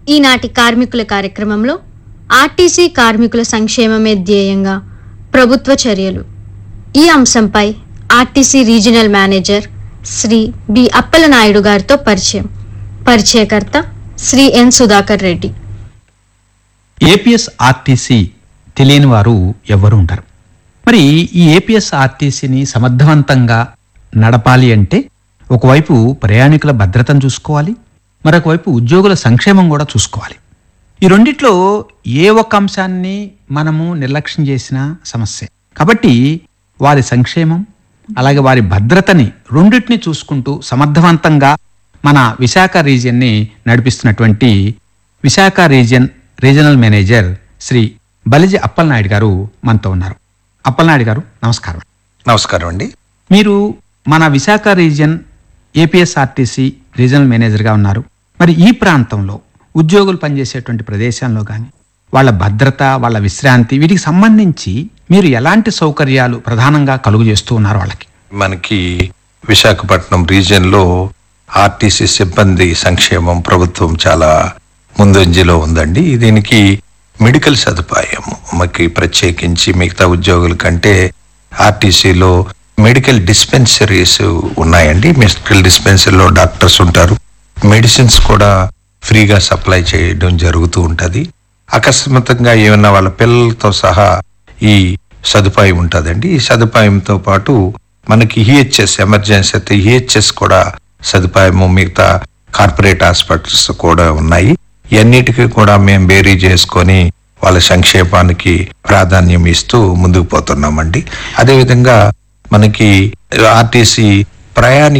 ఈనాటి కార్మికుల కార్యక్రమంలో ఆర్టీసీ కార్మికుల సంక్షేమమే ధ్యేయంగా ప్రభుత్వ చర్యలు ఈ అంశంపై RTC regional manager Shri B Appalanaidu గారితో పరిచయం పరిచయకర్త Shri N Sudhakar Reddy APS RTC తెలియని వారు ఎవ్వరూ ఉండరు మరి ఈ ఏపీఎస్ ఆర్టీసీని సమర్థవంతంగా నడపాలి అంటే ఒకవైపు ప్రయాణికుల భద్రతను చూసుకోవాలి మరొక వైపు ఉద్యోగుల సంక్షేమం కూడా చూసుకోవాలి ఈ రెండిట్లో ఏ ఒక్క అంశాన్ని మనము నిర్లక్ష్యం చేసిన సమస్య కాబట్టి వారి సంక్షేమం అలాగే వారి భద్రతని రెండింటిని చూసుకుంటూ సమర్థవంతంగా మన విశాఖ రీజియన్ని నడిపిస్తున్నటువంటి Visakha region regional manager Shri Baliji Appalanaidu garu మనతో ఉన్నారు అప్పలనాయుడు గారు నమస్కారం నమస్కారం అండి మీరు మన విశాఖ రీజియన్ ఏపీఎస్ఆర్టీసీ రీజనల్ మేనేజర్గా ఉన్నారు మరి ఈ ప్రాంతంలో ఉద్యోగులు పనిచేసేటువంటి ప్రదేశంలో కానీ వాళ్ళ భద్రత వాళ్ళ విశ్రాంతి వీటికి సంబంధించి మీరు ఎలాంటి సౌకర్యాలు ప్రధానంగా కలుగు చేస్తూ ఉన్నారు వాళ్ళకి మనకి విశాఖపట్నం రీజియన్ లో ఆర్టీసీ సిబ్బంది సంక్షేమం ప్రభుత్వం చాలా ముందంజలో ఉందండి దీనికి మెడికల్ సదుపాయం మనకి ప్రత్యేకించి మిగతా ఉద్యోగుల కంటే ఆర్టీసీలో మెడికల్ డిస్పెన్సరీస్ ఉన్నాయండి మెడికల్ డిస్పెన్సరీలో డాక్టర్స్ ఉంటారు మెడిసిన్స్ కూడా ఫ్రీగా సప్లై చేయడం జరుగుతూ ఉంటది అకస్మాత్తుగా ఏమన్నా వాళ్ళ పిల్లలతో సహా ఈ సదుపాయం ఉంటుందండి ఈ సదుపాయంతో పాటు మనకి ఈహెచ్ఎస్ ఎమర్జెన్సీ అయితే ఈహెచ్ఎస్ కూడా సదుపాయము మిగతా కార్పొరేట్ హాస్పిటల్స్ కూడా ఉన్నాయి ఇవన్నిటికీ కూడా మేము బేరీ చేసుకొని వాళ్ళ సంక్షేమానికి ప్రాధాన్యం ఇస్తూ ముందుకు పోతున్నామండి అదేవిధంగా మనకి ఆర్టీసీ ప్రయాణికులు